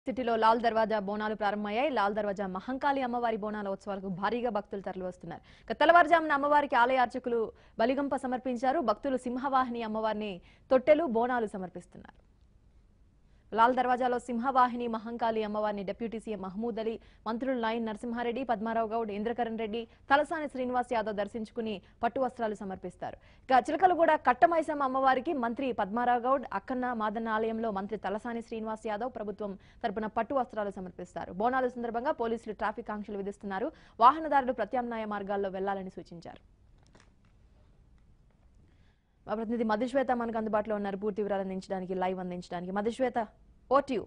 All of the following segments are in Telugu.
సిటీలో లాల్ దర్వాజా బోనాలు ప్రారంభమయ్యాయి లాల్ దర్వాజా మహంకాళి అమ్మవారి బోనాల ఉత్సవాలకు భారీగా భక్తులు తరలి వస్తున్నారు ఇక తెల్లవారుజామున అమ్మవారికి ఆలయ అర్చకులు బలిగంప సమర్పించారు భక్తులు సింహవాహిని అమ్మవారిని తొట్టెలు బోనాలు సమర్పిస్తున్నారు లాల్ దర్వాజాలో సింహవాహిని మహంకాళి అమ్మవారిని డిప్యూటీ సీఎం మహమూద్ అలీ మంత్రులు నాయన్ నరసింహారెడ్డి పద్మారావు గౌడ్ ఇంద్రకరణ్ రెడ్డి తలసాని శ్రీనివాస్ యాదవ్ దర్శించుకుని పట్టు వస్త్రాలు సమర్పిస్తారు ఇక చిలకలగూడ కట్టమైసమ్మ అమ్మవారికి మంత్రి పద్మారావు గౌడ్ అక్కన్న మాదన్న ఆలయంలో మంత్రి తలసాని శ్రీనివాస్ యాదవ్ ప్రభుత్వం తరపున పట్టు వస్త్రాలు సమర్పిస్తారు బోనాల సందర్భంగా పోలీసులు ట్రాఫిక్ ఆంక్షలు విధిస్తున్నారు వాహనదారులు ప్రత్యామ్నాయ మార్గాల్లో వెళ్లాలని సూచించారు మా ప్రతినిధి మధుశ్వేత మనకు అందుబాటులో ఉన్నారు పూర్తి వివరాలు అందించడానికి లైవ్ అందించడానికి మధుశ్వేత ఓట్ యూ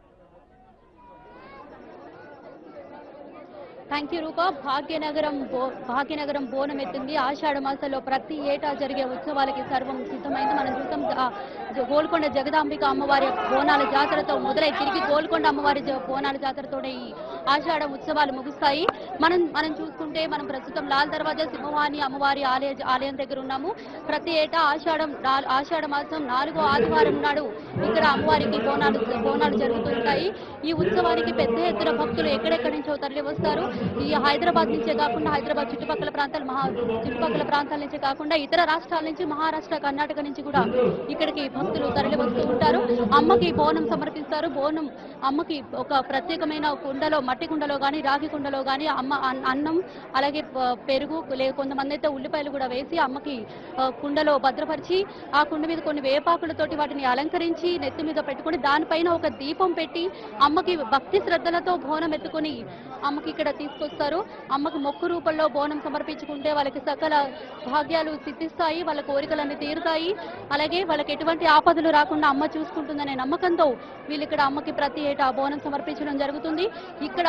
థ్యాంక్ యూ రూపా భాగ్యనగరం బో భాగ్యనగరం బోనం ఎత్తింది ఆషాఢ మాసంలో ప్రతి ఏటా జరిగే ఉత్సవాలకి సర్వం సిద్ధమైంది మనం చూసాం ఆ జ- గోల్కొండ జగదాంబిక అమ్మవారి బోనాల జాతరతో మొదలై తిరిగి గోల్కొండ అమ్మవారి జ- బోనాల జాతరతోనే ఈ ఆషాఢ ఉత్సవాలు ముగుస్తాయి మనం మనం చూసుకుంటే మనం ప్రస్తుతం లాల్ దర్వాజా సింహవాణి అమ్మవారి ఆలయ ఆలయం దగ్గర ఉన్నాము ప్రతి ఏటా ఆషాఢం నా- ఆషాఢ మాసం నాలుగో ఆదివారం నాడు ఇక్కడ అమ్మవారికి బోనాలు బోనాలు జరుగుతుంటాయి ఈ ఉత్సవానికి పెద్ద ఎత్తున భక్తులు ఎక్కడెక్కడి నుంచో తరలి వస్తారు ఈ హైదరాబాద్ నుంచే కాకుండా హైదరాబాద్ చుట్టుపక్కల ప్రాంతాలు మహా చుట్టుపక్కల ప్రాంతాల నుంచే కాకుండా ఇతర రాష్ట్రాల నుంచి మహారాష్ట్ర కర్ణాటక నుంచి కూడా ఇక్కడికి భక్తులు తరలి వస్తూ ఉంటారు అమ్మకి బోనం సమర్పిస్తారు బోనం అమ్మకి ఒక ప్రత్యేకమైన కుండలో మట్టి కుండలో గాని రాగి కుండలో గాని అమ్మ అన్- అన్నం అలాగే ప- పెరుగు లే కొంతమంది అయితే ఉల్లిపాయలు కూడా వేసి అమ్మకి ఆ, కుండలో భద్రపరిచి ఆ కుండ మీద కొన్ని వేపాకులతోటి వాటిని అలంకరించి నెత్తి మీద పెట్టుకొని దానిపైన ఒక దీపం పెట్టి అమ్మకి భక్తి శ్రద్ధలతో బోనం ఎత్తుకొని అమ్మకి ఇక్కడ తీసుకొస్తారు అమ్మకి మొక్కు రూపంలో బోనం సమర్పించుకుంటే వాళ్ళకి సకల భాగ్యాలు సిద్ధిస్తాయి వాళ్ళ కోరికలన్నీ తీరుతాయి అలాగే వాళ్ళకి ఎటువంటి ఆపదలు రాకుండా అమ్మ చూసుకుంటుందనే నమ్మకంతో వీళ్ళు ఇక్కడ అమ్మకి ప్రతి ఏటా బోనం సమర్పించడం జరుగుతుంది ఇక్కడ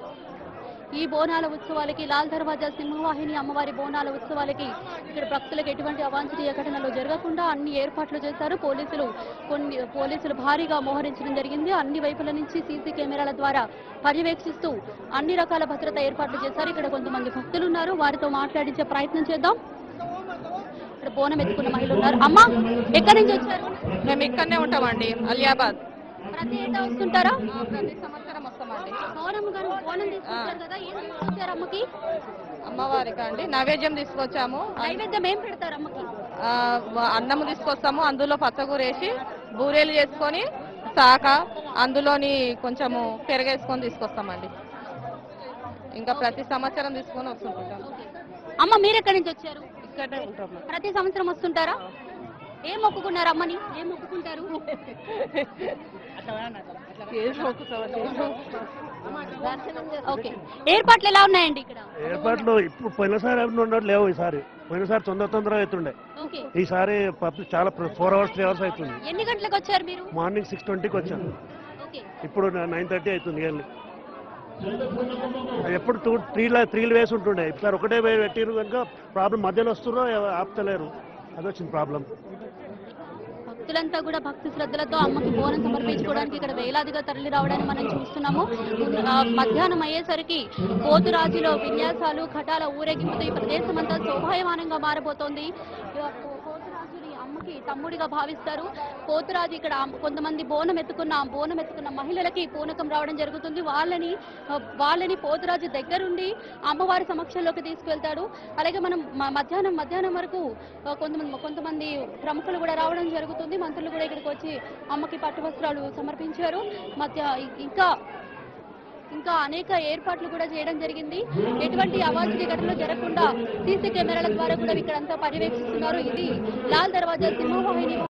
ఈ బోనాల ఉత్సవాలకి లాల్ దర్వాజా సింహవాహిని అమ్మవారి బోనాల ఉత్సవాలకి ఇక్కడ భక్తులకు ఎటువంటి అవాంఛనీయ ఘటనలు జరగకుండా అన్ని ఏర్పాట్లు చేశారు పోలీసులు కొన్ని పోలీసులు భారీగా మోహరించడం జరిగింది అన్ని వైపుల నుంచి సీసీ కెమెరాల ద్వారా పర్యవేక్షిస్తూ అన్ని రకాల భద్రత ఏర్పాట్లు చేశారు ఇక్కడ కొంతమంది భక్తులు ఉన్నారు వారితో మాట్లాడించే ప్రయత్నం చేద్దాం ఇక్కడ బోనం ఎత్తుకున్న మహిళలు ఉన్నారు అమ్మా ఎక్కడి నుంచి వచ్చారు మేము ఇక్కడనే ఉంటామండి అలియాబాద్ ప్రతి ఏటా వస్తుంటారా ప్రతి సంవత్సరం వస్తామండి బోనం గారు బోనం తీసుకొచ్చారు కదా ఏం తీసుకొచ్చారు అమ్మకి అమ్మవారికి అండి నైవేద్యం తీసుకొచ్చాము నైవేద్యం ఏం పెడతారు అమ్మకి ఆ, వ- అన్నము తీసుకొస్తాము అందులో పచ్చగూర వేసి బూరెలు చేసుకొని సాక అందులోని కొంచెము పెరగేసుకొని తీసుకొస్తామండి ఇంకా ప్రతి సంవత్సరం తీసుకొని వస్తుంటాం అమ్మ మీరు ఎక్కడి నుంచి వచ్చారు ఇక్కడనే ఉంటాము ప్రతి సంవత్సరం వస్తుంటారా ఏం మొక్కుకున్నారు అమ్మని ఏం మొక్కుకుంటారు ఓకే ఏర్పాట్లు ఎలా ఉన్నాయండి ఇక్కడ ఏర్పాట్లు ఇప్పుడు పోయినసారి అవి ఉండడం లేవు ఈసారి పోయినసారి తొందర తొందరగా అవుతుండే ఓకే ఈసారి పబ్లిక్ చాలా ఫోర్ అవర్స్ త్రీ అవర్స్ అవుతుంది ఎన్ని గంటలకు వచ్చారు మీరు మార్నింగ్ సిక్స్ ట్వంటీకి వచ్చాను ఓకే ఇప్పుడు నైన్ థర్టీ అవుతుంది ఇయర్లీ అది ఎప్పుడు టూ త్రీల త్రీలు వేసి ఉంటుండే ఈసారి ఒకటే వే పెట్టిరు కనుక ప్రాబ్లం మధ్యలో వస్తున్నారు ఆపుతలేరు అది వచ్చింది ప్రాబ్లం భక్తులంతా కూడా భక్తి శ్రద్ధలతో అమ్మకి బోనం సమర్పించుకోవడానికి ఇక్కడ వేలాదిగా తరలి రావడాన్ని మనం చూస్తున్నాము ఆ, మధ్యాహ్నం అయ్యేసరికి పోతురాజులో విన్యాసాలు ఘటాల ఊరేగింపుతో ఈ ప్రదేశం అంతా శోభాయమానంగా మారబోతోంది ఇక పో- పోతురాజుని అమ్మకి తమ్ముడిగా భావిస్తారు పోతురాజు ఇక్కడ అమ్మ- కొంతమంది బోనం ఎత్తుకున్న ఆ బోనం ఎత్తుకున్న మహిళలకి పూనకం రావడం జరుగుతుంది వాళ్ళని ఆ, వాళ్ళని పోతురాజు దగ్గరుండి అమ్మవారి సమక్షంలోకి తీసుకెళ్తాడు అలాగే మనం మ- మధ్యాహ్నం మధ్యాహ్నం వరకు ఆ, కొంతమంది కొంతమంది ప్రముఖులు కూడా రావడం జరుగుతుంది మంత్రులు కూడా ఇక్కడికి వచ్చి అమ్మకి పట్టు వస్త్రాలు సమర్పించారు మధ్య ఇంకా ఇంకా అనేక ఏర్పాట్లు కూడా చేయడం జరిగింది ఎటువంటి అవాంఛనీయ ఘటనలు జరగకుండా సీసీ కెమెరాల ద్వారా కూడా ఇక్కడ అంతా పర్యవేక్షిస్తున్నారు ఇది లాల్ దర్వాజా సింహవాహిని